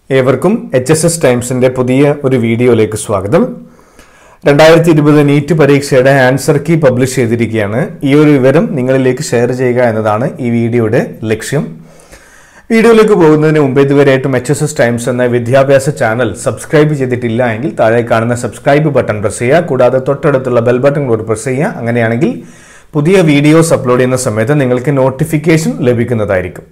ഏവർക്കും H S S ടൈംസിന്റെ പുതിയ ഒരു വീഡിയോയിലേക്ക് സ്വാഗതം രണ്ടായിരത്തി ഇരുപത് നീറ്റ് പരീക്ഷയുടെ ആൻസർ കീ പബ്ലിഷ് ചെയ്തിരിക്കുകയാണ് ഈ ഒരു വിവരം നിങ്ങളിലേക്ക് ഷെയർ ചെയ്യുക എന്നതാണ് ഈ വീഡിയോയുടെ ലക്ഷ്യം വീഡിയോയിലേക്ക് പോകുന്നതിന് മുമ്പ് ഇതുവരെയായിട്ടും എച്ച് എസ് എസ് ടൈംസ് എന്ന വിദ്യാഭ്യാസ ചാനൽ സബ്സ്ക്രൈബ് ചെയ്തിട്ടില്ല എങ്കിൽ താഴെ കാണുന്ന സബ്സ്ക്രൈബ് ബട്ടൺ പ്രസ് ചെയ്യുക കൂടാതെ തൊട്ടടുത്തുള്ള ബെൽ ബട്ടൺ കൂടി പ്രസ് ചെയ്യുക അങ്ങനെയാണെങ്കിൽ പുതിയ വീഡിയോസ് അപ്ലോഡ് ചെയ്യുന്ന സമയത്ത് നിങ്ങൾക്ക് നോട്ടിഫിക്കേഷൻ ലഭിക്കുന്നതായിരിക്കും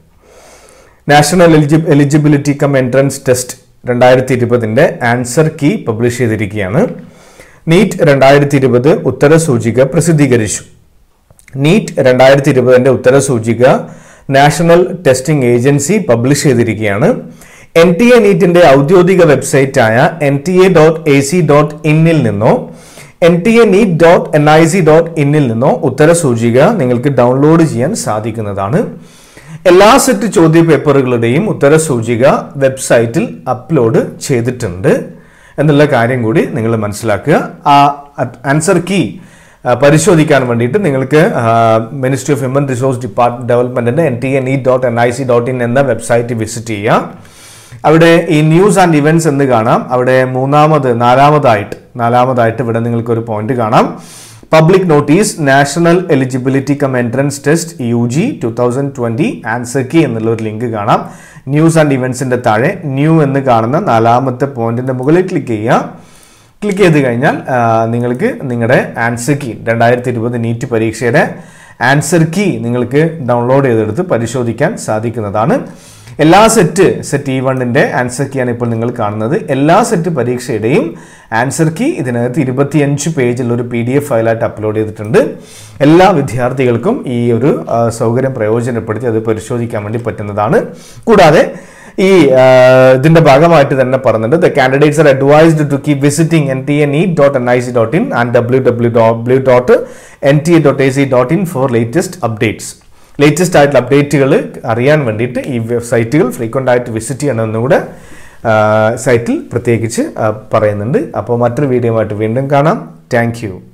നാഷണൽ എലിജി എലിജിബിലിറ്റി കം എൻട്രൻസ് ടെസ്റ്റ് രണ്ടായിരത്തി ഇരുപതിൻ്റെ ആൻസർ കീ പബ്ലിഷ് ചെയ്തിരിക്കുകയാണ് നീറ്റ് രണ്ടായിരത്തി ഇരുപത് ഉത്തര സൂചിക പ്രസിദ്ധീകരിച്ചു നീറ്റ് രണ്ടായിരത്തി ഇരുപതിൻ്റെ ഉത്തര സൂചിക നാഷണൽ ടെസ്റ്റിംഗ് ഏജൻസി പബ്ലിഷ് ചെയ്തിരിക്കുകയാണ് എൻ ടി എ നീറ്റിന്റെ ഔദ്യോഗിക വെബ്സൈറ്റായ N T A dot A C dot ഇന്നിൽ നിന്നോ N T A NEET dot N I C dot ഇന്നിൽ നിന്നോ ഉത്തര സൂചിക നിങ്ങൾക്ക് ഡൗൺലോഡ് ചെയ്യാൻ സാധിക്കുന്നതാണ് എല്ലാ സെറ്റ് ചോദ്യ പേപ്പറുകളുടെയും ഉത്തര സൂചിക വെബ്സൈറ്റിൽ അപ്ലോഡ് ചെയ്തിട്ടുണ്ട് എന്നുള്ള കാര്യം കൂടി നിങ്ങൾ മനസ്സിലാക്കുക ആ ആൻസർ കീ പരിശോധിക്കാൻ വേണ്ടിയിട്ട് നിങ്ങൾക്ക് ministry of human resource department ഡെവലപ്മെന്റിന്റെ N T A NEET dot N I C dot in എന്ന വെബ്സൈറ്റ് വിസിറ്റ് ചെയ്യാം അവിടെ ഈ ന്യൂസ് ആൻഡ് ഇവന്റ്സ് എന്ന് കാണാം അവിടെ മൂന്നാമത് നാലാമതായിട്ട് നാലാമതായിട്ട് ഇവിടെ നിങ്ങൾക്ക് ഒരു പോയിന്റ് കാണാം public notice national eligibility cum entrance test U G two thousand twenty answer key എന്നുള്ള ഒരു ലിങ്ക് കാണാം ന്യൂസ് ആൻഡ് ഇവന്റ്സിന്റെ താഴെ ന്യൂ എന്ന് കാണുന്ന നാലാമത്തെ പോയിന്റിന്റെ മുകളിൽ ക്ലിക്ക് ചെയ്യുക ക്ലിക്ക് ചെയ്ത് കഴിഞ്ഞാൽ ആ, നിങ്ങൾക്ക് നിങ്ങളുടെ ആൻസർ കീ രണ്ടായിരത്തി ഇരുപത് നീറ്റ് പരീക്ഷയുടെ ആൻസർ കീ നിങ്ങൾക്ക് ഡൗൺലോഡ് ചെയ്തെടുത്ത് പരിശോധിക്കാൻ സാധിക്കുന്നതാണ് എല്ലാ സെറ്റ് സെറ്റ് ഇ വണ്ണിൻ്റെ ആൻസർ കീയാണ് ഇപ്പോൾ നിങ്ങൾ കാണുന്നത് എല്ലാ സെറ്റ് പരീക്ഷയുടെയും ആൻസർ കീ ഇതിനകത്ത് ഇരുപത്തിയഞ്ച് പേജിൽ ഒരു പി ഡി എഫ് ഫയലായിട്ട് അപ്ലോഡ് ചെയ്തിട്ടുണ്ട് എല്ലാ വിദ്യാർത്ഥികൾക്കും ഈ ഒരു ആ, സൗകര്യം പ്രയോജനപ്പെടുത്തി അത് പരിശോധിക്കാൻ വേണ്ടി പറ്റുന്നതാണ് കൂടാതെ ഈ ആ, ഇതിന്റെ ഭാഗമായിട്ട് തന്നെ പറഞ്ഞിട്ടുണ്ട് the candidates are advised to keep visiting N T A NEET dot N I C dot in and W W W dot N T A dot A C dot in for latest updates latest ആയിട്ടുള്ള അപ്ഡേറ്റുകൾ അറിയാൻ വേണ്ടിയിട്ട് ഈ വെബ്സൈറ്റുകൾ frequent ആയിട്ട് visit ചെയ്യണമെന്നുകൂടെ സൈറ്റിൽ പ്രത്യേകിച്ച് ആ, പറയുന്നുണ്ട് അപ്പോൾ മറ്റൊരു വീഡിയോ ആയിട്ട് വീണ്ടും കാണാം താങ്ക്